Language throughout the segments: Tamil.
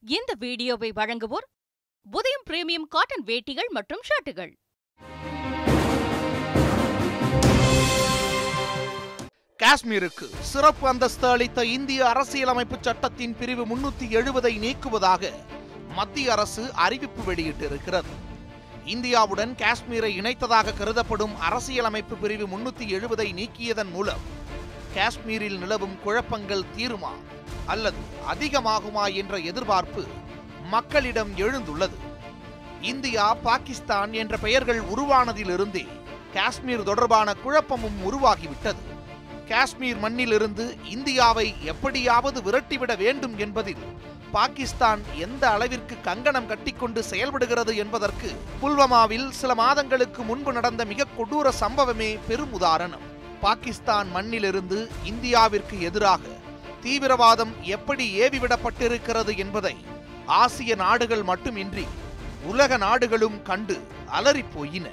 இந்த வீடியோவை வழங்குவோர் உதயம் பிரீமியம் காட்டன் வேட்டிகள் மற்றும் ஷர்ட்டுகள் காஷ்மீருக்கு சிறப்பு அந்தஸ்து அளித்த இந்திய அரசியலமைப்பு சட்டத்தின் பிரிவு முன்னூத்தி எழுபதை நீக்குவதாக மத்திய அரசு அறிவிப்பு வெளியிட்டிருக்கிறது இந்தியாவுடன் காஷ்மீரை இணைத்ததாக கருதப்படும் அரசியலமைப்பு பிரிவு முன்னூத்தி எழுபதை நீக்கியதன் மூலம் காஷ்மீரில் நிலவும் குழப்பங்கள் தீருமா அல்லது அதிகமாகுமா என்ற எதிர்பார்ப்பு மக்களிடம் எழுந்துள்ளது இந்தியா பாகிஸ்தான் என்ற பெயர்கள் உருவானதிலிருந்தே காஷ்மீர் தொடர்பான குழப்பமும் உருவாகிவிட்டது காஷ்மீர் மண்ணிலிருந்து இந்தியாவை எப்படியாவது விரட்டிவிட வேண்டும் என்பதில் பாகிஸ்தான் எந்த அளவிற்கு கங்கணம் கட்டிக்கொண்டு செயல்படுகிறது என்பதற்கு புல்வாமாவில் சில மாதங்களுக்கு முன்பு நடந்த மிக கொடூர சம்பவமே பெரும் உதாரணம் பாகிஸ்தான் மண்ணிலிருந்து இந்தியாவிற்கு எதிராக தீவிரவாதம் எப்படி ஏவிவிடப்பட்டிருக்கிறது என்பதை ஆசிய நாடுகள் மட்டுமின்றி உலக நாடுகளும் கண்டு அலறிப் போயின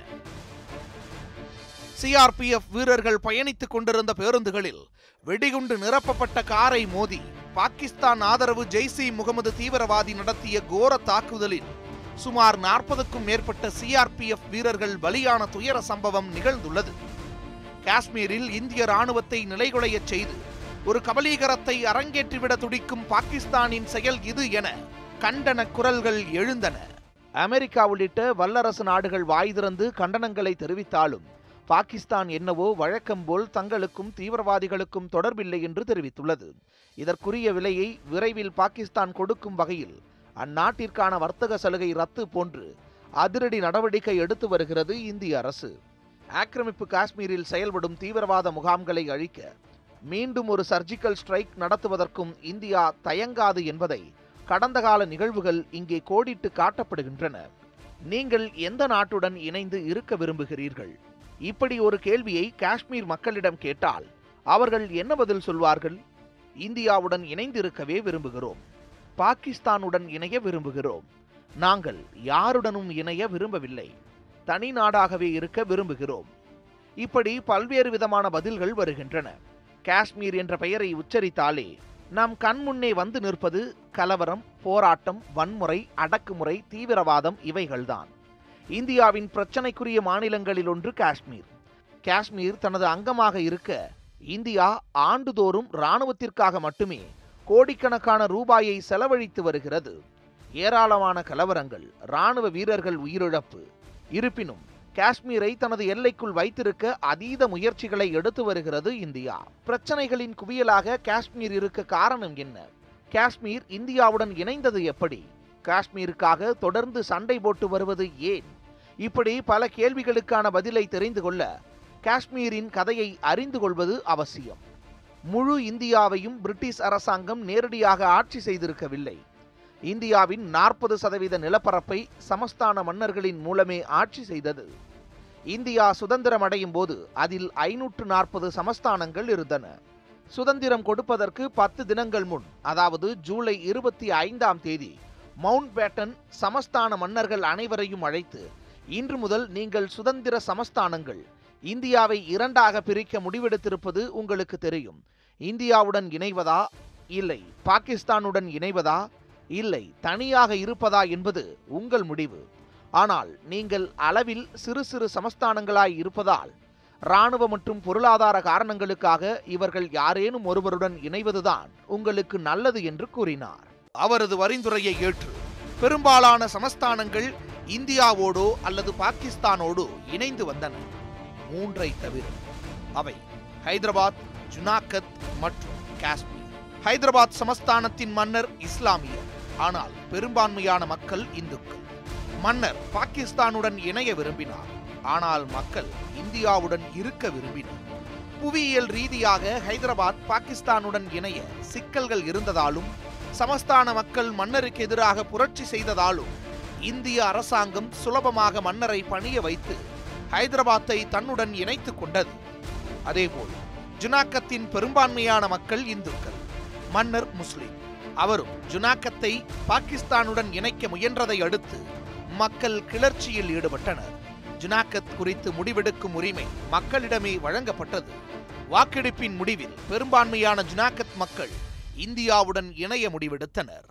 சிஆர்பிஎஃப் வீரர்கள் பயணித்துக் கொண்டிருந்த பேருந்துகளில் வெடிகுண்டு நிரப்பப்பட்ட காரை மோதி பாகிஸ்தான் ஆதரவு ஜெய்சி முகமது தீவிரவாதி நடத்திய கோர தாக்குதலில் சுமார் நாற்பதுக்கும் மேற்பட்ட சிஆர்பிஎஃப் வீரர்கள் பலியான துயர சம்பவம் நிகழ்ந்துள்ளது காஷ்மீரில் இந்திய ராணுவத்தை நிலைகுலையச் செய்து ஒரு கபலீகரத்தை அரங்கேற்றிவிட துடிக்கும் பாகிஸ்தானின் செயல் இது என கண்டன குரல்கள் எழுந்தன அமெரிக்கா உள்ளிட்ட வல்லரசு நாடுகள் வாய் திறந்து கண்டனங்களை தெரிவித்தாலும் பாகிஸ்தான் என்னவோ வழக்கம் போல் தங்களுக்கும் தீவிரவாதிகளுக்கும் தொடர்பில்லை என்று தெரிவித்துள்ளது இதற்குரிய விலையை விரைவில் பாகிஸ்தான் கொடுக்கும் வகையில் அந்நாட்டிற்கான வர்த்தக சலுகை ரத்து போன்று அதிரடி நடவடிக்கை எடுத்து வருகிறது இந்திய அரசு ஆக்கிரமிப்பு காஷ்மீரில் செயல்படும் தீவிரவாத முகாம்களை அழிக்க மீண்டும் ஒரு சர்ஜிக்கல் ஸ்ட்ரைக் நடத்துவதற்கும் இந்தியா தயங்காது என்பதை கடந்த கால நிகழ்வுகள் இங்கே கோடிட்டு காட்டப்படுகின்றன நீங்கள் எந்த நாட்டுடன் இணைந்து இருக்க விரும்புகிறீர்கள் இப்படி ஒரு கேள்வியை காஷ்மீர் மக்களிடம் கேட்டால் அவர்கள் என்ன பதில் சொல்வார்கள் இந்தியாவுடன் இணைந்திருக்கவே விரும்புகிறோம் பாகிஸ்தானுடன் இணைய விரும்புகிறோம் நாங்கள் யாருடனும் இணைய விரும்பவில்லை தனி நாடாகவே இருக்க விரும்புகிறோம் இப்படி பல்வேறு விதமான பதில்கள் வருகின்றன காஷ்மீர் என்ற பெயரை உச்சரித்தாலே நம் கண் முன்னே வந்து நிற்பது கலவரம் போராட்டம் வன்முறை அடக்குமுறை தீவிரவாதம் இவைகள்தான் இந்தியாவின் பிரச்சனைக்குரிய மாநிலங்களில் ஒன்று காஷ்மீர் காஷ்மீர் தனது அங்கமாக இருக்க இந்தியா ஆண்டுதோறும் இராணுவத்திற்காக மட்டுமே கோடிக்கணக்கான ரூபாயை செலவழித்து வருகிறது ஏராளமான கலவரங்கள் இராணுவ வீரர்கள் உயிரிழப்பு இருப்பினும் காஷ்மீரை தனது எல்லைக்குள் வைத்திருக்க அதீத முயற்சிகளை எடுத்து வருகிறது இந்தியா பிரச்சனைகளின் குவியலாக காஷ்மீர் இருக்க காரணம் என்ன காஷ்மீர் இந்தியாவுடன் இணைந்தது எப்படி காஷ்மீருக்காக தொடர்ந்து சண்டை போட்டு வருவது ஏன் இப்படி பல கேள்விகளுக்கான பதிலை தெரிந்து கொள்ள காஷ்மீரின் கதையை அறிந்து கொள்வது அவசியம் முழு இந்தியாவையும் பிரிட்டிஷ் அரசாங்கம் நேரடியாக ஆட்சி செய்திருக்கவில்லை இந்தியாவின் நாற்பது சதவீத நிலப்பரப்பை சமஸ்தான மன்னர்களின் மூலமே ஆட்சி செய்தது இந்தியா சுதந்திரம் அடையும் போது அதில் ஐநூற்று நாற்பது சமஸ்தானங்கள் இருந்தன சுதந்திரம் கொடுப்பதற்கு பத்து தினங்கள் முன் அதாவது ஜூலை இருபத்தி ஐந்தாம் தேதி மவுண்ட் பேட்டன் சமஸ்தான மன்னர்கள் அனைவரையும் அழைத்து இன்று முதல் நீங்கள் சுதந்திர சமஸ்தானங்கள் இந்தியாவை இரண்டாக பிரிக்க முடிவெடுத்திருப்பது உங்களுக்கு தெரியும் இந்தியாவுடன் இணைவதா இல்லை பாகிஸ்தானுடன் இணைவதா இல்லை தனியாக இருப்பதா என்பது உங்கள் முடிவு ஆனால் நீங்கள் அளவில் சிறு சிறு சமஸ்தானங்களாய் இருப்பதால் இராணுவ மற்றும் பொருளாதார காரணங்களுக்காக இவர்கள் யாரேனும் ஒருவருடன் இணைவதுதான் உங்களுக்கு நல்லது என்று கூறினார் அவரது பரிந்துரையை ஏற்று பெரும்பாலான சமஸ்தானங்கள் இந்தியாவோடோ அல்லது பாகிஸ்தானோடோ இணைந்து வந்தன மூன்றை தவிர அவை ஹைதராபாத் ஜுனாகத் மற்றும் காஷ்மீர் ஹைதராபாத் சமஸ்தானத்தின் மன்னர் இஸ்லாமியர் ஆனால் பெரும்பான்மையான மக்கள் இந்துக்கள் மன்னர் பாகிஸ்தானுடன் இணைய விரும்பினார் ஆனால் மக்கள் இந்தியாவுடன் இருக்க விரும்பினர் புவியியல் ரீதியாக ஹைதராபாத் பாகிஸ்தானுடன் இணைய சிக்கல்கள் இருந்ததாலும் சமஸ்தான மக்கள் மன்னருக்கு எதிராக புரட்சி செய்ததாலும் இந்திய அரசாங்கம் சுலபமாக மன்னரை பணிய வைத்து ஹைதராபாத்தை தன்னுடன் இணைத்துக் கொண்டது அதேபோல் ஜுனாக்கத்தின் பெரும்பான்மையான மக்கள் இந்துக்கள் மன்னர் முஸ்லிம் அவரும் ஜுனாக்கத்தை பாகிஸ்தானுடன் இணைக்க முயன்றதை அடுத்து மக்கள் கிளர்ச்சியில் ஈடுபட்டனர் ஜுனாக்கத் குறித்து முடிவெடுக்கும் உரிமை மக்களிடமே வழங்கப்பட்டது வாக்கெடுப்பின் முடிவில் பெரும்பான்மையான ஜுனாக்கத் மக்கள் இந்தியாவுடன் இணைய முடிவெடுத்தனர்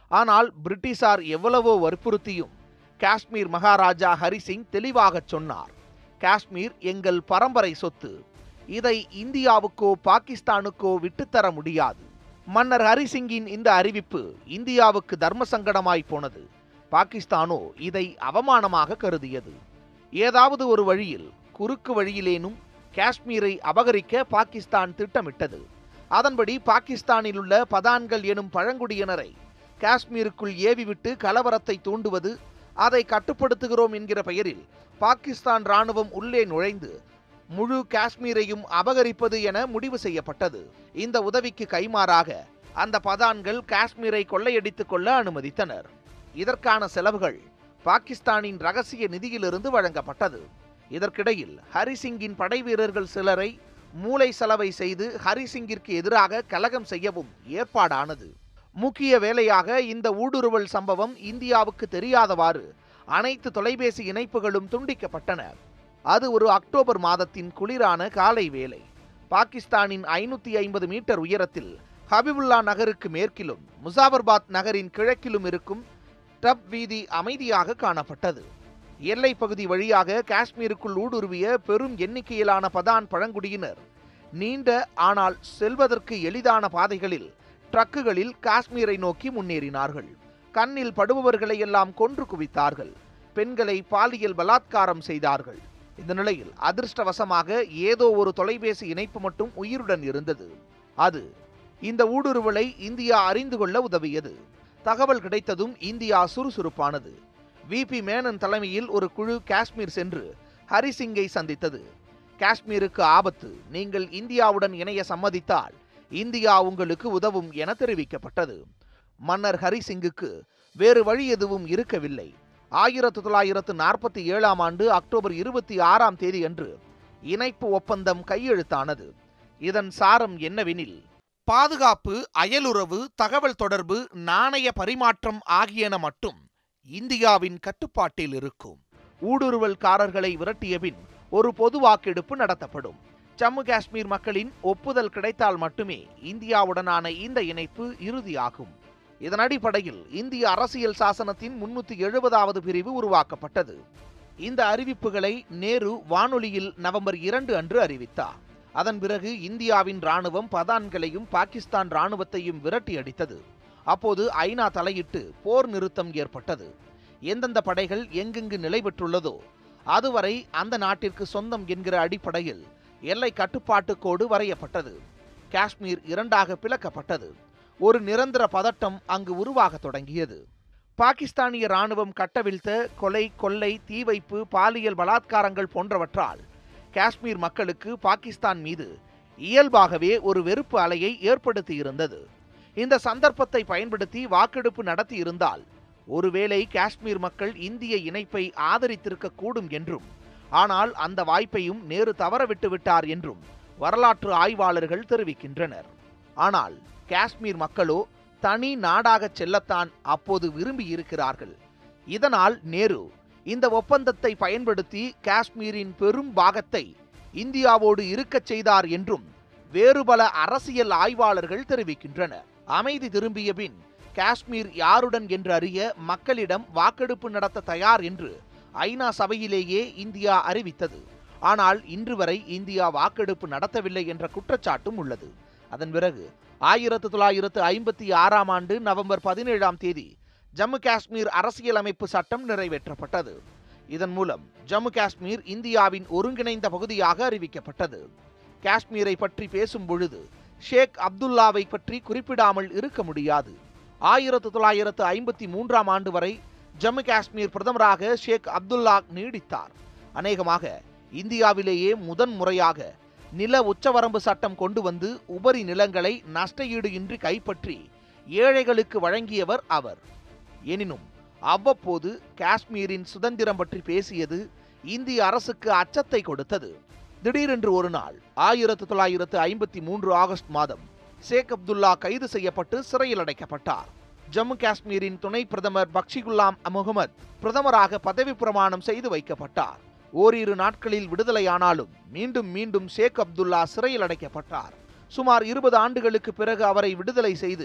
ஆனால் பிரிட்டிஷார் எவ்வளவோ வற்புறுத்தியும் காஷ்மீர் மகாராஜா ஹரிசிங் தெளிவாகச் சொன்னார் காஷ்மீர் எங்கள் பரம்பரை சொத்து இதை இந்தியாவுக்கோ பாகிஸ்தானுக்கோ விட்டுத்தர முடியாது மன்னர் ஹரிசிங்கின் இந்த அறிவிப்பு இந்தியாவுக்கு தர்ம சங்கடமாய் போனது பாகிஸ்தானோ இதை அவமானமாக கருதியது ஏதாவது ஒரு வழியில் குறுக்கு வழியிலேனும் காஷ்மீரை அபகரிக்க பாகிஸ்தான் திட்டமிட்டது அதன்படி பாகிஸ்தானில் உள்ள பதான்கள் எனும் பழங்குடியினரை காஷ்மீருக்குள் ஏவிவிட்டு கலவரத்தை தூண்டுவது அதை கட்டுப்படுத்துகிறோம் என்கிற பெயரில் பாகிஸ்தான் ராணுவம் உள்ளே நுழைந்து முழு காஷ்மீரையும் அபகரிப்பது என முடிவு செய்யப்பட்டது இந்த உதவிக்கு கைமாறாக அந்த பதான்கள் காஷ்மீரை கொள்ளையடித்துக் கொள்ள அனுமதித்தனர் இதற்கான செலவுகள் பாகிஸ்தானின் ரகசிய நிதியிலிருந்து வழங்கப்பட்டது இதற்கிடையில் ஹரிசிங்கின் படை வீரர்கள் சிலரை மூளை செலவை செய்து ஹரிசிங்கிற்கு எதிராக கலகம் செய்யவும் ஏற்பாடானது முக்கிய வேலையாக இந்த ஊடுருவல் சம்பவம் இந்தியாவுக்கு தெரியாதவாறு அனைத்து தொலைபேசி இணைப்புகளும் துண்டிக்கப்பட்டன அது ஒரு அக்டோபர் மாதத்தின் குளிரான காலை வேலை பாகிஸ்தானின் ஐநூத்தி ஐம்பது மீட்டர் உயரத்தில் ஹபிபுல்லா நகருக்கு மேற்கிலும் முசாபர்பாத் நகரின் கிழக்கிலும் இருக்கும் டப் வீதி அமைதியாக காணப்பட்டது எல்லை பகுதி வழியாக காஷ்மீருக்குள் ஊடுருவிய பெரும் எண்ணிக்கையிலான பதான் பழங்குடியினர் நீண்ட ஆனால் செல்வதற்கு எளிதான பாதைகளில் ட்ரக்குகளில் காஷ்மீரை நோக்கி முன்னேறினார்கள் கண்ணில் படுபவர்களை எல்லாம் கொன்று குவித்தார்கள் பெண்களை பாலியல் பலாத்காரம் செய்தார்கள் இந்த நிலையில் அதிர்ஷ்டவசமாக ஏதோ ஒரு தொலைபேசி இணைப்பு மட்டும் உயிருடன் இருந்தது அது இந்த ஊடுருவலை இந்தியா அறிந்து கொள்ள உதவியது தகவல் கிடைத்ததும் இந்தியா சுறுசுறுப்பானது விபி மேனன் தலைமையில் ஒரு குழு காஷ்மீர் சென்று ஹரிசிங்கை சந்தித்தது காஷ்மீருக்கு ஆபத்து நீங்கள் இந்தியாவுடன் இணைய சம்மதித்தால் இந்தியா உங்களுக்கு உதவும் என தெரிவிக்கப்பட்டது மன்னர் ஹரிசிங்குக்கு வேறு வழி எதுவும் இருக்கவில்லை ஆயிரத்து தொள்ளாயிரத்து நாற்பத்தி ஏழாம் ஆண்டு அக்டோபர் இருபத்தி ஆறாம் தேதி அன்று இணைப்பு ஒப்பந்தம் கையெழுத்தானது இதன் சாரம் என்னவெனில் பாதுகாப்பு அயலுறவு தகவல் தொடர்பு நாணய பரிமாற்றம் ஆகியன மட்டும் இந்தியாவின் கட்டுப்பாட்டில் இருக்கும் ஊடுருவல்காரர்களை விரட்டிய பின் ஒரு பொது வாக்கெடுப்பு நடத்தப்படும் ஜம்மு காஷ்மீர் மக்களின் ஒப்புதல் கிடைத்தால் மட்டுமே இந்தியாவுடனான இந்த இணைப்பு இறுதியாகும் இதன் அடிப்படையில் இந்திய அரசியல் சாசனத்தின் முன்னூத்தி எழுபதாவது பிரிவு உருவாக்கப்பட்டது இந்த அறிவிப்புகளை நேரு வானொலியில் நவம்பர் இரண்டு அன்று அறிவித்தார் அதன் பிறகு இந்தியாவின் ராணுவம் பதான்களையும் பாகிஸ்தான் ராணுவத்தையும் விரட்டி அடித்தது அப்போது ஐநா தலையிட்டு போர் நிறுத்தம் ஏற்பட்டது எந்தெந்த படைகள் எங்கெங்கு நிலை பெற்றுள்ளதோ அதுவரை அந்த நாட்டிற்கு சொந்தம் என்கிற அடிப்படையில் எல்லை கட்டுப்பாட்டு கோடு வரையப்பட்டது காஷ்மீர் இரண்டாக பிளக்கப்பட்டது ஒரு நிரந்தர பதட்டம் அங்கு உருவாகத் தொடங்கியது பாகிஸ்தானிய ராணுவம் கட்டவிழ்த்த கொலை கொள்ளை தீ வைப்பு பாலியல் பலாத்காரங்கள் போன்றவற்றால் காஷ்மீர் மக்களுக்கு பாகிஸ்தான் மீது இயல்பாகவே ஒரு வெறுப்பு அலையை ஏற்படுத்தியிருந்தது இந்த சந்தர்ப்பத்தை பயன்படுத்தி வாக்கெடுப்பு நடத்தியிருந்தால் ஒருவேளை காஷ்மீர் மக்கள் இந்திய இணைப்பை ஆதரித்திருக்க கூடும் என்றும் ஆனால் அந்த வாய்ப்பையும் நேரு தவறவிட்டு விட்டார் என்றும் வரலாற்று ஆய்வாளர்கள் தெரிவிக்கின்றனர் ஆனால் காஷ்மீர் மக்களோ தனி நாடாகச் செல்லத்தான் அப்போது விரும்பி இருக்கிறார்கள் இதனால் நேரு இந்த ஒப்பந்தத்தை பயன்படுத்தி காஷ்மீரின் பெரும் பாகத்தை இந்தியாவோடு இருக்கச் செய்தார் என்றும் வேறு பல அரசியல் ஆய்வாளர்கள் தெரிவிக்கின்றனர் அமைதி திரும்பிய பின் காஷ்மீர் யாருடன் என்று அறிய மக்களிடம் வாக்கெடுப்பு நடத்த தயார் என்று ஐநா சபையிலேயே இந்தியா அறிவித்தது ஆனால் இன்று வரை இந்தியா வாக்கெடுப்பு நடத்தவில்லை என்ற குற்றச்சாட்டும் உள்ளது அதன் பிறகு ஆயிரத்து தொள்ளாயிரத்து ஐம்பத்தி ஆறாம் ஆண்டு நவம்பர் பதினேழாம் தேதி ஜம்மு காஷ்மீர் அரசியலமைப்பு சட்டம் நிறைவேற்றப்பட்டது இதன் மூலம் ஜம்மு காஷ்மீர் இந்தியாவின் ஒருங்கிணைந்த பகுதியாக அறிவிக்கப்பட்டது காஷ்மீரை பற்றி பேசும் பொழுது ஷேக் அப்துல்லாவை பற்றி குறிப்பிடாமல் இருக்க முடியாது ஆயிரத்து தொள்ளாயிரத்து ஐம்பத்தி மூன்றாம் ஆண்டு வரை ஜம்மு காஷ்மீர் பிரதமராக ஷேக் அப்துல்லா நீடித்தார் அநேகமாக இந்தியாவிலேயே முதன் முறையாக நில உச்சவரம்பு சட்டம் கொண்டு வந்து உபரி நிலங்களை நஷ்டஈடு இன்றி கைப்பற்றி ஏழைகளுக்கு வழங்கியவர் அவர் எனினும் அவ்வப்போது காஷ்மீரின் சுதந்திரம் பற்றி பேசியது இந்திய அரசுக்கு அச்சத்தை கொடுத்தது திடீரென்று ஒரு நாள் ஆயிரத்து தொள்ளாயிரத்து ஐம்பத்தி மூன்று ஆகஸ்ட் மாதம் ஷேக் அப்துல்லா கைது செய்யப்பட்டு சிறையில் அடைக்கப்பட்டார் ஜம்மு காஷ்மீரின் துணை பிரதமர் பக்ஷிகுல்லாம் முகமது பிரதமராக பதவி பிரமாணம் செய்து வைக்கப்பட்டார் ஓரிரு நாட்களில் விடுதலையானாலும் மீண்டும் மீண்டும் ஷேக் அப்துல்லா சிறையில் அடைக்கப்பட்டார் சுமார் இருபது ஆண்டுகளுக்கு பிறகு அவரை விடுதலை செய்து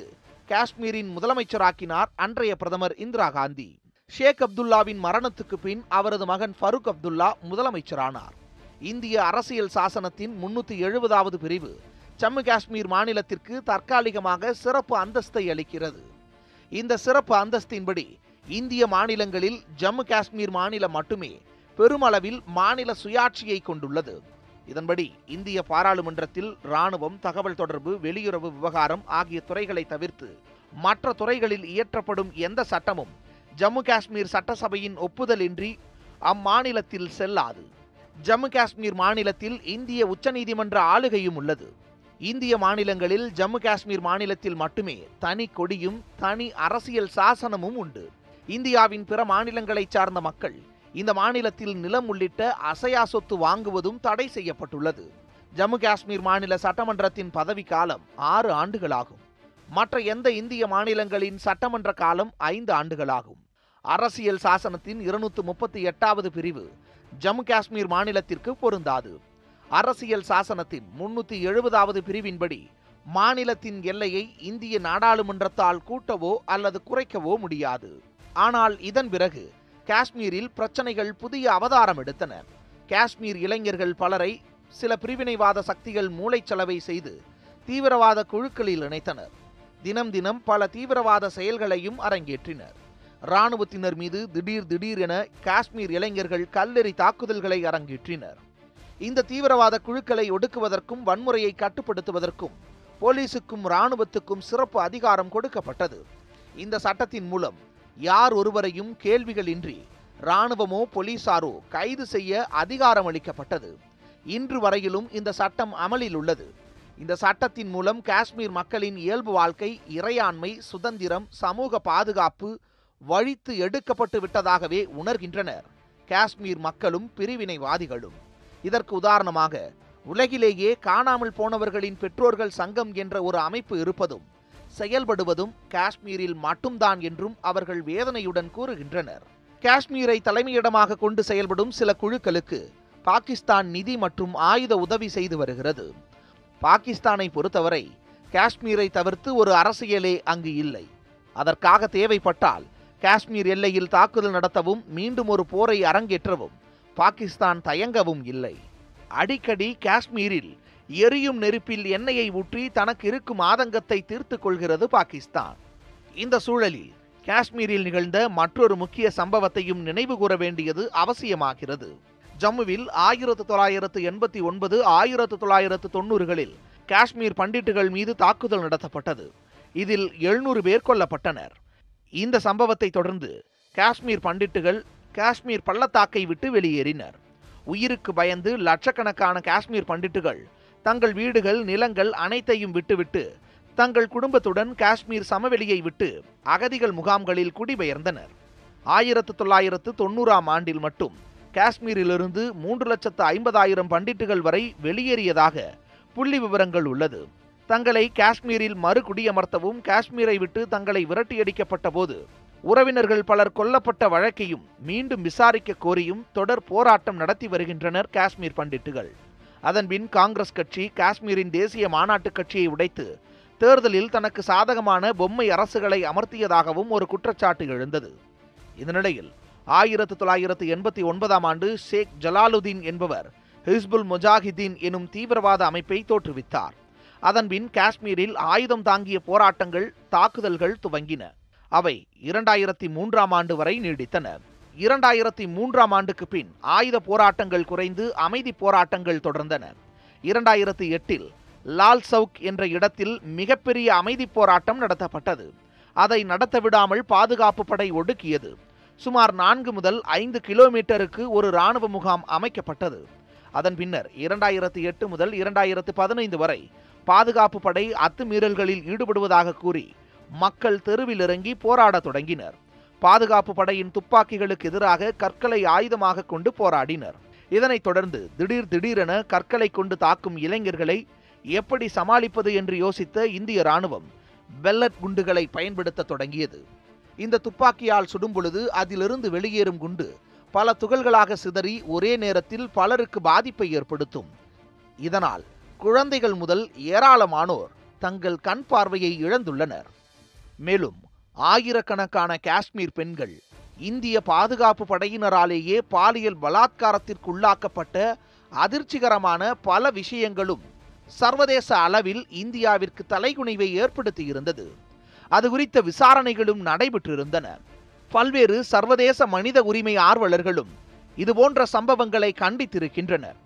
காஷ்மீரின் முதலமைச்சராக்கினார் அன்றைய பிரதமர் இந்திரா காந்தி ஷேக் அப்துல்லாவின் மரணத்துக்கு பின் அவரது மகன் ஃபருக் அப்துல்லா முதலமைச்சரானார் இந்திய அரசியல் சாசனத்தின் முன்னூத்தி எழுபதாவது பிரிவு ஜம்மு காஷ்மீர் மாநிலத்திற்கு தற்காலிகமாக சிறப்பு அந்தஸ்தை அளிக்கிறது இந்த சிறப்பு அந்தஸ்தின்படி இந்திய மாநிலங்களில் ஜம்மு காஷ்மீர் மாநிலம் மட்டுமே பெருமளவில் மாநில சுயாட்சியை கொண்டுள்ளது இதன்படி இந்திய பாராளுமன்றத்தில் ராணுவம் தகவல் தொடர்பு வெளியுறவு விவகாரம் ஆகிய துறைகளை தவிர்த்து மற்ற துறைகளில் இயற்றப்படும் எந்த சட்டமும் ஜம்மு காஷ்மீர் சட்டசபையின் ஒப்புதலின்றி அம்மாநிலத்தில் செல்லாது ஜம்மு காஷ்மீர் மாநிலத்தில் இந்திய உச்சநீதிமன்ற ஆளுகையும் உள்ளது இந்திய மாநிலங்களில் ஜம்மு காஷ்மீர் மாநிலத்தில் மட்டுமே தனி கொடியும் தனி அரசியல் சாசனமும் உண்டு இந்தியாவின் பிற மாநிலங்களைச் சார்ந்த மக்கள் இந்த மாநிலத்தில் நிலம் உள்ளிட்ட அசையா சொத்து வாங்குவதும் தடை செய்யப்பட்டுள்ளது ஜம்மு காஷ்மீர் மாநில சட்டமன்றத்தின் பதவிக்காலம் ஆறு ஆண்டுகளாகும் மற்ற எந்த இந்திய மாநிலங்களின் சட்டமன்ற காலம் ஐந்து ஆண்டுகளாகும் அரசியல் சாசனத்தின் இருநூத்து முப்பத்தி எட்டாவது பிரிவு ஜம்மு காஷ்மீர் மாநிலத்திற்கு பொருந்தாது அரசியல் சாசனத்தின் முன்னூத்தி எழுபதாவது பிரிவின்படி மாநிலத்தின் எல்லையை இந்திய நாடாளுமன்றத்தால் கூட்டவோ அல்லது குறைக்கவோ முடியாது ஆனால் இதன் பிறகு காஷ்மீரில் பிரச்சனைகள் புதிய அவதாரம் எடுத்தன காஷ்மீர் இளைஞர்கள் பலரை சில பிரிவினைவாத சக்திகள் மூளைச்சலவை செய்து தீவிரவாத குழுக்களில் இணைத்தனர் தினம் தினம் பல தீவிரவாத செயல்களையும் அரங்கேற்றினர் இராணுவத்தினர் மீது திடீர் திடீர் என காஷ்மீர் இளைஞர்கள் கல்லெறி தாக்குதல்களை அரங்கேற்றினர் இந்த தீவிரவாத குழுக்களை ஒடுக்குவதற்கும் வன்முறையை கட்டுப்படுத்துவதற்கும் போலீசுக்கும் இராணுவத்துக்கும் சிறப்பு அதிகாரம் கொடுக்கப்பட்டது இந்த சட்டத்தின் மூலம் யார் ஒருவரையும் கேள்விகளின்றி இராணுவமோ போலீசாரோ கைது செய்ய அதிகாரம் அளிக்கப்பட்டது இன்று வரையிலும் இந்த சட்டம் அமலில் உள்ளது இந்த சட்டத்தின் மூலம் காஷ்மீர் மக்களின் இயல்பு வாழ்க்கை இறையாண்மை சுதந்திரம் சமூக பாதுகாப்பு வழித்து எடுக்கப்பட்டு விட்டதாகவே உணர்கின்றனர் காஷ்மீர் மக்களும் பிரிவினைவாதிகளும் இதற்கு உதாரணமாக உலகிலேயே காணாமல் போனவர்களின் பெற்றோர்கள் சங்கம் என்ற ஒரு அமைப்பு இருப்பதும் செயல்படுவதும் காஷ்மீரில் மட்டும்தான் என்றும் அவர்கள் வேதனையுடன் கூறுகின்றனர் காஷ்மீரை தலைமையிடமாக கொண்டு செயல்படும் சில குழுக்களுக்கு பாகிஸ்தான் நிதி மற்றும் ஆயுத உதவி செய்து வருகிறது பாகிஸ்தானை பொறுத்தவரை காஷ்மீரை தவிர்த்து ஒரு அரசியலே அங்கு இல்லை அதற்காக தேவைப்பட்டால் காஷ்மீர் எல்லையில் தாக்குதல் நடத்தவும் மீண்டும் ஒரு போரை அரங்கேற்றவும் பாகிஸ்தான் தயங்கவும் இல்லை அடிக்கடி காஷ்மீரில் எரியும் நெருப்பில் எண்ணெயை ஊற்றி தனக்கு இருக்கும் ஆதங்கத்தை தீர்த்து கொள்கிறது பாகிஸ்தான் இந்த சூழலில் காஷ்மீரில் நிகழ்ந்த மற்றொரு முக்கிய சம்பவத்தையும் நினைவு கூற வேண்டியது அவசியமாகிறது ஜம்முவில் ஆயிரத்து தொள்ளாயிரத்து எண்பத்தி ஒன்பது ஆயிரத்து தொள்ளாயிரத்து தொண்ணூறுகளில் காஷ்மீர் பண்டிட்டுகள் மீது தாக்குதல் நடத்தப்பட்டது இதில் எழுநூறு பேர் கொல்லப்பட்டனர் இந்த சம்பவத்தை தொடர்ந்து காஷ்மீர் பண்டிட்டுகள் காஷ்மீர் பள்ளத்தாக்கை விட்டு வெளியேறினர் உயிருக்கு பயந்து லட்சக்கணக்கான காஷ்மீர் பண்டிட்டுகள் தங்கள் வீடுகள் நிலங்கள் அனைத்தையும் விட்டுவிட்டு தங்கள் குடும்பத்துடன் காஷ்மீர் சமவெளியை விட்டு அகதிகள் முகாம்களில் குடிபெயர்ந்தனர் ஆயிரத்து தொள்ளாயிரத்து தொண்ணூறாம் ஆண்டில் மட்டும் காஷ்மீரிலிருந்து மூன்று லட்சத்து ஐம்பதாயிரம் பண்டிட்டுகள் வரை வெளியேறியதாக புள்ளி விவரங்கள் உள்ளது தங்களை காஷ்மீரில் மறு குடியமர்த்தவும் காஷ்மீரை விட்டு தங்களை விரட்டியடிக்கப்பட்ட போது உறவினர்கள் பலர் கொல்லப்பட்ட வழக்கையும் மீண்டும் விசாரிக்க கோரியும் தொடர் போராட்டம் நடத்தி வருகின்றனர் காஷ்மீர் பண்டிட்டுகள் அதன்பின் காங்கிரஸ் கட்சி காஷ்மீரின் தேசிய மாநாட்டுக் கட்சியை உடைத்து தேர்தலில் தனக்கு சாதகமான பொம்மை அரசுகளை அமர்த்தியதாகவும் ஒரு குற்றச்சாட்டு எழுந்தது இந்த நிலையில் ஆயிரத்து தொள்ளாயிரத்து எண்பத்தி ஒன்பதாம் ஆண்டு ஷேக் ஜலாலுதீன் என்பவர் ஹிஸ்புல் முஜாஹிதீன் எனும் தீவிரவாத அமைப்பை தோற்றுவித்தார் அதன்பின் காஷ்மீரில் ஆயுதம் தாங்கிய போராட்டங்கள் தாக்குதல்கள் துவங்கின அவை இரண்டாயிரத்தி மூன்றாம் ஆண்டு வரை நீடித்தன இரண்டாயிரத்தி மூன்றாம் ஆண்டுக்கு பின் ஆயுத போராட்டங்கள் குறைந்து அமைதி போராட்டங்கள் தொடர்ந்தன இரண்டாயிரத்தி எட்டில் லால் சவுக் என்ற இடத்தில் மிகப்பெரிய அமைதி போராட்டம் நடத்தப்பட்டது அதை நடத்த விடாமல் பாதுகாப்பு படை ஒடுக்கியது சுமார் நான்கு முதல் ஐந்து கிலோமீட்டருக்கு ஒரு இராணுவ முகாம் அமைக்கப்பட்டது அதன் பின்னர் இரண்டாயிரத்தி எட்டு முதல் இரண்டாயிரத்து பதினைந்து வரை பாதுகாப்பு படை அத்துமீறல்களில் ஈடுபடுவதாக கூறி மக்கள் தெருவில் இறங்கி போராடத் தொடங்கினர் பாதுகாப்பு படையின் துப்பாக்கிகளுக்கு எதிராக கற்களை ஆயுதமாக கொண்டு போராடினர் இதனைத் தொடர்ந்து திடீர் திடீரென கற்களை கொண்டு தாக்கும் இளைஞர்களை எப்படி சமாளிப்பது என்று யோசித்த இந்திய ராணுவம் பெல்லட் குண்டுகளை பயன்படுத்த தொடங்கியது இந்த துப்பாக்கியால் சுடும் பொழுது அதிலிருந்து வெளியேறும் குண்டு பல துகள்களாக சிதறி ஒரே நேரத்தில் பலருக்கு பாதிப்பை ஏற்படுத்தும் இதனால் குழந்தைகள் முதல் ஏராளமானோர் தங்கள் கண் பார்வையை இழந்துள்ளனர் மேலும் ஆயிரக்கணக்கான காஷ்மீர் பெண்கள் இந்திய பாதுகாப்பு படையினராலேயே பாலியல் பலாத்காரத்திற்குள்ளாக்கப்பட்ட அதிர்ச்சிகரமான பல விஷயங்களும் சர்வதேச அளவில் இந்தியாவிற்கு தலைகுனிவை ஏற்படுத்தியிருந்தது அது குறித்த விசாரணைகளும் நடைபெற்றிருந்தன பல்வேறு சர்வதேச மனித உரிமை ஆர்வலர்களும் இதுபோன்ற சம்பவங்களை கண்டித்திருக்கின்றனர்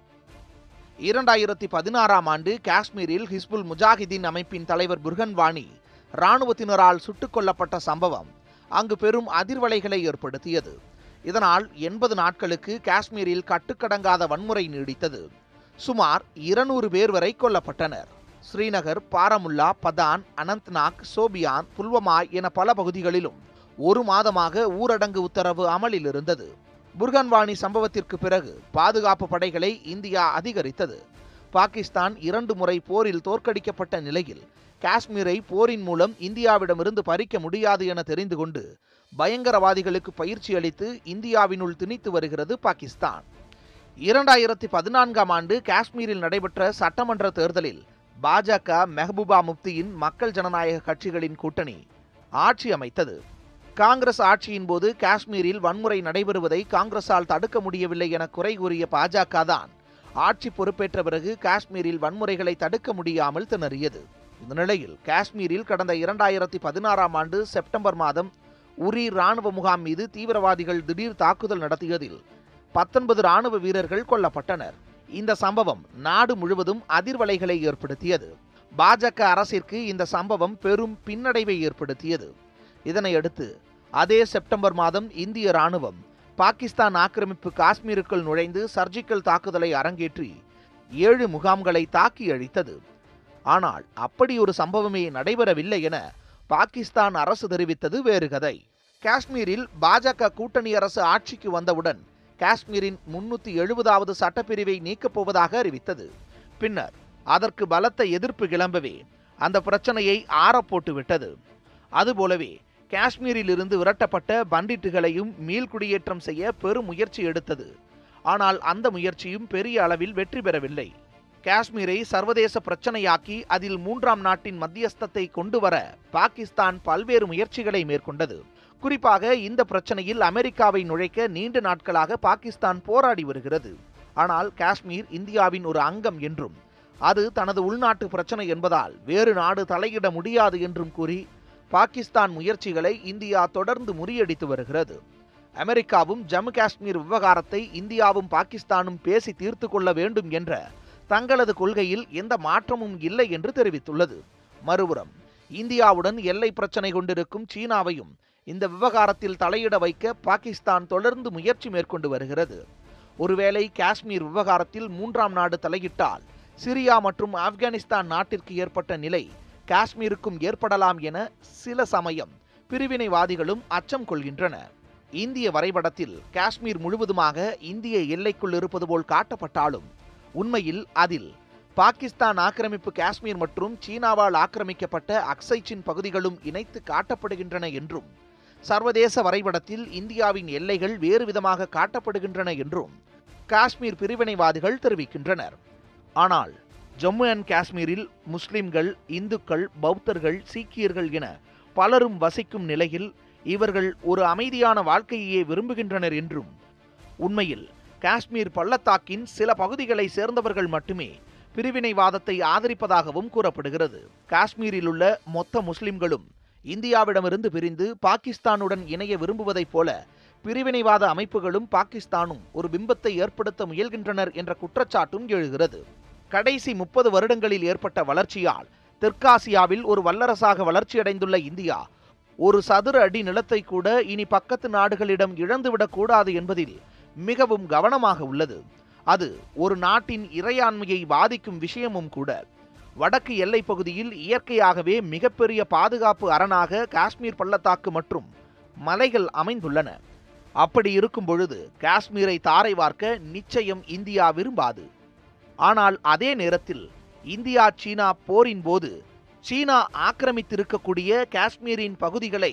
இரண்டாயிரத்தி பதினாறாம் ஆண்டு காஷ்மீரில் ஹிஸ்புல் முஜாஹிதீன் அமைப்பின் தலைவர் புர்கன்வானி இராணுவத்தினரால் சுட்டுக் கொல்லப்பட்ட சம்பவம் அங்கு பெரும் அதிர்வலைகளை ஏற்படுத்தியது இதனால் எண்பது நாட்களுக்கு காஷ்மீரில் கட்டுக்கடங்காத வன்முறை நீடித்தது சுமார் இருநூறு பேர் வரை கொல்லப்பட்டனர் ஸ்ரீநகர் பாரமுல்லா பதான் அனந்த்நாக் சோபியான் புல்வமா என பல பகுதிகளிலும் ஒரு மாதமாக ஊரடங்கு உத்தரவு அமலில் இருந்தது புர்கன்வானி சம்பவத்திற்கு பிறகு பாதுகாப்பு படைகளை இந்தியா அதிகரித்தது பாகிஸ்தான் இரண்டு முறை போரில் தோற்கடிக்கப்பட்ட நிலையில் காஷ்மீரை போரின் மூலம் இந்தியாவிடமிருந்து பறிக்க முடியாது என தெரிந்து கொண்டு பயங்கரவாதிகளுக்கு பயிற்சி அளித்து இந்தியாவினுள் திணித்து வருகிறது பாகிஸ்தான் இரண்டாயிரத்தி பதினான்காம் ஆண்டு காஷ்மீரில் நடைபெற்ற சட்டமன்ற தேர்தலில் பாஜக மெஹபூபா முப்தியின் மக்கள் ஜனநாயக கட்சிகளின் கூட்டணி ஆட்சி அமைத்தது காங்கிரஸ் ஆட்சியின் போது காஷ்மீரில் வன்முறை நடைபெறுவதை காங்கிரசால் தடுக்க முடியவில்லை என குறை கூறிய பாஜக தான் ஆட்சி பொறுப்பேற்ற பிறகு காஷ்மீரில் வன்முறைகளை தடுக்க முடியாமல் திணறியது இந்த நிலையில் காஷ்மீரில் கடந்த இரண்டாயிரத்தி பதினாறாம் ஆண்டு செப்டம்பர் மாதம் உரி ராணுவ முகாம் மீது தீவிரவாதிகள் திடீர் தாக்குதல் நடத்தியதில் பத்தொன்பது ராணுவ வீரர்கள் கொல்லப்பட்டனர் இந்த சம்பவம் நாடு முழுவதும் அதிர்வலைகளை ஏற்படுத்தியது பாஜக அரசிற்கு இந்த சம்பவம் பெரும் பின்னடைவை ஏற்படுத்தியது இதனையடுத்து அதே செப்டம்பர் மாதம் இந்திய ராணுவம் பாகிஸ்தான் ஆக்கிரமிப்பு காஷ்மீருக்குள் நுழைந்து சர்ஜிக்கல் தாக்குதலை அரங்கேற்றி ஏழு முகாம்களை தாக்கி அழித்தது ஆனால் அப்படி ஒரு சம்பவமே நடைபெறவில்லை என பாகிஸ்தான் அரசு தெரிவித்தது வேறு கதை காஷ்மீரில் பாஜக கூட்டணி அரசு ஆட்சிக்கு வந்தவுடன் காஷ்மீரின் முன்னூத்தி எழுபதாவது சட்டப்பிரிவை நீக்கப் போவதாக அறிவித்தது பின்னர் அதற்கு பலத்த எதிர்ப்பு கிளம்பவே அந்த பிரச்சனையை ஆறப்போட்டு விட்டது அதுபோலவே காஷ்மீரில் இருந்து விரட்டப்பட்ட பண்டிட்டுகளையும் மீள்குடியேற்றம் செய்ய பெரும் முயற்சி எடுத்தது ஆனால் அந்த முயற்சியும் பெரிய அளவில் வெற்றி பெறவில்லை காஷ்மீரை சர்வதேச பிரச்சனையாக்கி அதில் மூன்றாம் நாட்டின் மத்தியஸ்தத்தை கொண்டு வர பாகிஸ்தான் பல்வேறு முயற்சிகளை மேற்கொண்டது குறிப்பாக இந்த பிரச்சனையில் அமெரிக்காவை நுழைக்க நீண்ட நாட்களாக பாகிஸ்தான் போராடி வருகிறது ஆனால் காஷ்மீர் இந்தியாவின் ஒரு அங்கம் என்றும் அது தனது உள்நாட்டு பிரச்சனை என்பதால் வேறு நாடு தலையிட முடியாது என்றும் கூறி பாகிஸ்தான் முயற்சிகளை இந்தியா தொடர்ந்து முறியடித்து வருகிறது அமெரிக்காவும் ஜம்மு காஷ்மீர் விவகாரத்தை இந்தியாவும் பாகிஸ்தானும் பேசி தீர்த்து கொள்ள வேண்டும் என்ற தங்களது கொள்கையில் எந்த மாற்றமும் இல்லை என்று தெரிவித்துள்ளது மறுபுறம் இந்தியாவுடன் எல்லை பிரச்சனை கொண்டிருக்கும் சீனாவையும் இந்த விவகாரத்தில் தலையிட வைக்க பாகிஸ்தான் தொடர்ந்து முயற்சி மேற்கொண்டு வருகிறது ஒருவேளை காஷ்மீர் விவகாரத்தில் மூன்றாம் நாடு தலையிட்டால் சிரியா மற்றும் ஆப்கானிஸ்தான் நாட்டிற்கு ஏற்பட்ட நிலை காஷ்மீருக்கும் ஏற்படலாம் என சில சமயம் பிரிவினைவாதிகளும் அச்சம் கொள்கின்றன இந்திய வரைபடத்தில் காஷ்மீர் முழுவதுமாக இந்திய எல்லைக்குள் இருப்பது போல் காட்டப்பட்டாலும் உண்மையில் அதில் பாகிஸ்தான் ஆக்கிரமிப்பு காஷ்மீர் மற்றும் சீனாவால் ஆக்கிரமிக்கப்பட்ட அக்சைச்சின் பகுதிகளும் இணைத்து காட்டப்படுகின்றன என்றும் சர்வதேச வரைபடத்தில் இந்தியாவின் எல்லைகள் வேறு விதமாக காட்டப்படுகின்றன என்றும் காஷ்மீர் பிரிவினைவாதிகள் தெரிவிக்கின்றனர் ஆனால் ஜம்மு அண்ட் காஷ்மீரில் முஸ்லிம்கள் இந்துக்கள் பௌத்தர்கள் சீக்கியர்கள் என பலரும் வசிக்கும் நிலையில் இவர்கள் ஒரு அமைதியான வாழ்க்கையையே விரும்புகின்றனர் என்றும் உண்மையில் காஷ்மீர் பள்ளத்தாக்கின் சில பகுதிகளை சேர்ந்தவர்கள் மட்டுமே பிரிவினைவாதத்தை ஆதரிப்பதாகவும் கூறப்படுகிறது காஷ்மீரில் உள்ள மொத்த முஸ்லிம்களும் இந்தியாவிடமிருந்து பிரிந்து பாகிஸ்தானுடன் இணைய விரும்புவதைப் போல பிரிவினைவாத அமைப்புகளும் பாகிஸ்தானும் ஒரு பிம்பத்தை ஏற்படுத்த முயல்கின்றனர் என்ற குற்றச்சாட்டும் எழுகிறது கடைசி முப்பது வருடங்களில் ஏற்பட்ட வளர்ச்சியால் தெற்காசியாவில் ஒரு வல்லரசாக வளர்ச்சியடைந்துள்ள இந்தியா ஒரு சதுர அடி நிலத்தை கூட இனி பக்கத்து நாடுகளிடம் இழந்துவிடக் கூடாது என்பதில் மிகவும் கவனமாக உள்ளது அது ஒரு நாட்டின் இறையாண்மையை பாதிக்கும் விஷயமும் கூட வடக்கு எல்லைப் பகுதியில் இயற்கையாகவே மிகப்பெரிய பாதுகாப்பு அரணாக காஷ்மீர் பள்ளத்தாக்கு மற்றும் மலைகள் அமைந்துள்ளன அப்படி இருக்கும் பொழுது காஷ்மீரை தாரை வார்க்க நிச்சயம் இந்தியா விரும்பாது ஆனால் அதே நேரத்தில் இந்தியா சீனா போரின் போது சீனா ஆக்கிரமித்திருக்கக்கூடிய காஷ்மீரின் பகுதிகளை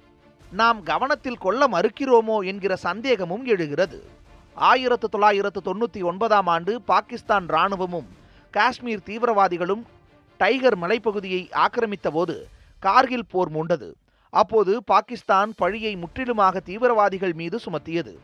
நாம் கவனத்தில் கொள்ள மறுக்கிறோமோ என்கிற சந்தேகமும் எழுகிறது ஆயிரத்து தொள்ளாயிரத்து தொண்ணூற்றி ஒன்பதாம் ஆண்டு பாகிஸ்தான் இராணுவமும் காஷ்மீர் தீவிரவாதிகளும் டைகர் மலைப்பகுதியை ஆக்கிரமித்த போது கார்கில் போர் மூண்டது அப்போது பாகிஸ்தான் பழியை முற்றிலுமாக தீவிரவாதிகள் மீது சுமத்தியது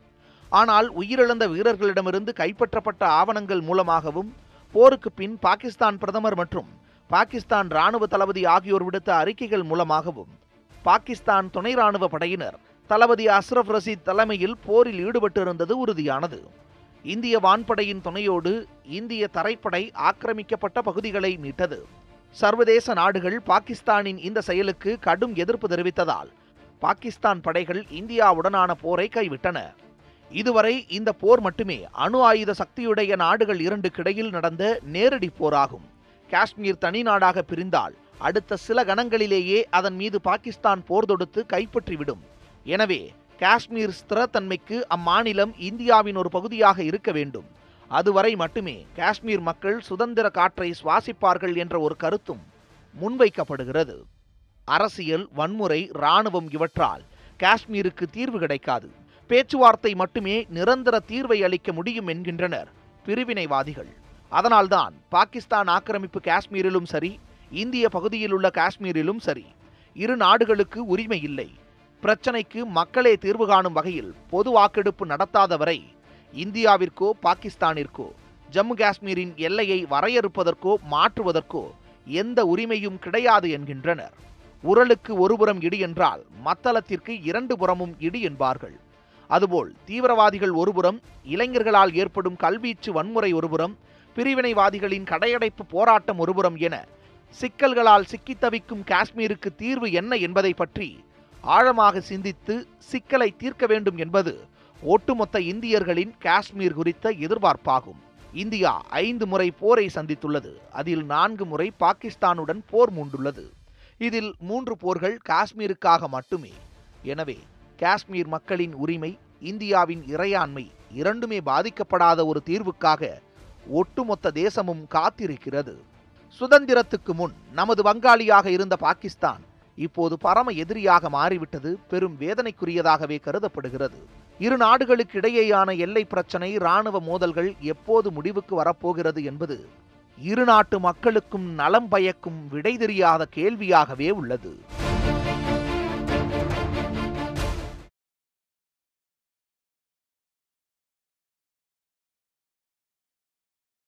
ஆனால் உயிரிழந்த வீரர்களிடமிருந்து கைப்பற்றப்பட்ட ஆவணங்கள் மூலமாகவும் போருக்கு பின் பாகிஸ்தான் பிரதமர் மற்றும் பாகிஸ்தான் ராணுவ தளபதி ஆகியோர் விடுத்த அறிக்கைகள் மூலமாகவும் பாகிஸ்தான் துணை ராணுவ படையினர் தளபதி அஸ்ரப் ரசீத் தலைமையில் போரில் ஈடுபட்டிருந்தது உறுதியானது இந்திய வான்படையின் துணையோடு இந்திய தரைப்படை ஆக்கிரமிக்கப்பட்ட பகுதிகளை மீட்டது சர்வதேச நாடுகள் பாகிஸ்தானின் இந்த செயலுக்கு கடும் எதிர்ப்பு தெரிவித்ததால் பாகிஸ்தான் படைகள் இந்தியாவுடனான போரை கைவிட்டன இதுவரை இந்த போர் மட்டுமே அணு ஆயுத சக்தியுடைய நாடுகள் இரண்டுக்கிடையில் நடந்த நேரடி போராகும் காஷ்மீர் தனி நாடாக பிரிந்தால் அடுத்த சில கணங்களிலேயே அதன் மீது பாகிஸ்தான் போர் தொடுத்து கைப்பற்றிவிடும் எனவே காஷ்மீர் ஸ்திரத்தன்மைக்கு அம்மாநிலம் இந்தியாவின் ஒரு பகுதியாக இருக்க வேண்டும் அதுவரை மட்டுமே காஷ்மீர் மக்கள் சுதந்திர காற்றை சுவாசிப்பார்கள் என்ற ஒரு கருத்தும் முன்வைக்கப்படுகிறது அரசியல் வன்முறை இராணுவம் இவற்றால் காஷ்மீருக்கு தீர்வு கிடைக்காது பேச்சுவார்த்தை மட்டுமே நிரந்தர தீர்வை அளிக்க முடியும் என்கின்றனர் பிரிவினைவாதிகள் அதனால்தான் பாகிஸ்தான் ஆக்கிரமிப்பு காஷ்மீரிலும் சரி இந்திய பகுதியில் உள்ள காஷ்மீரிலும் சரி இரு நாடுகளுக்கு உரிமை இல்லை பிரச்சனைக்கு மக்களே தீர்வு காணும் வகையில் பொது வாக்கெடுப்பு நடத்தாத வரை இந்தியாவிற்கோ பாகிஸ்தானிற்கோ ஜம்மு காஷ்மீரின் எல்லையை வரையறுப்பதற்கோ மாற்றுவதற்கோ எந்த உரிமையும் கிடையாது என்கின்றனர் உரலுக்கு ஒருபுறம் இடி என்றால் மத்தளத்திற்கு இரண்டு புறமும் இடி என்பார்கள் அதுபோல் தீவிரவாதிகள் ஒருபுறம் இளைஞர்களால் ஏற்படும் கல்வீச்சு வன்முறை ஒருபுறம் பிரிவினைவாதிகளின் கடையடைப்பு போராட்டம் ஒருபுறம் என சிக்கல்களால் சிக்கித் தவிக்கும் காஷ்மீருக்கு தீர்வு என்ன என்பதை பற்றி ஆழமாக சிந்தித்து சிக்கலை தீர்க்க வேண்டும் என்பது ஒட்டுமொத்த இந்தியர்களின் காஷ்மீர் குறித்த எதிர்பார்ப்பாகும் இந்தியா ஐந்து முறை போரை சந்தித்துள்ளது அதில் நான்கு முறை பாகிஸ்தானுடன் போர் மூண்டுள்ளது இதில் மூன்று போர்கள் காஷ்மீருக்காக மட்டுமே எனவே காஷ்மீர் மக்களின் உரிமை இந்தியாவின் இறையாண்மை இரண்டுமே பாதிக்கப்படாத ஒரு தீர்வுக்காக ஒட்டுமொத்த தேசமும் காத்திருக்கிறது சுதந்திரத்துக்கு முன் நமது பங்காளியாக இருந்த பாகிஸ்தான் இப்போது பரம எதிரியாக மாறிவிட்டது பெரும் வேதனைக்குரியதாகவே கருதப்படுகிறது இரு நாடுகளுக்கு இடையேயான எல்லை பிரச்சனை இராணுவ மோதல்கள் எப்போது முடிவுக்கு வரப்போகிறது என்பது இரு நாட்டு மக்களுக்கும் நலம் பயக்கும் விடை தெரியாத கேள்வியாகவே உள்ளது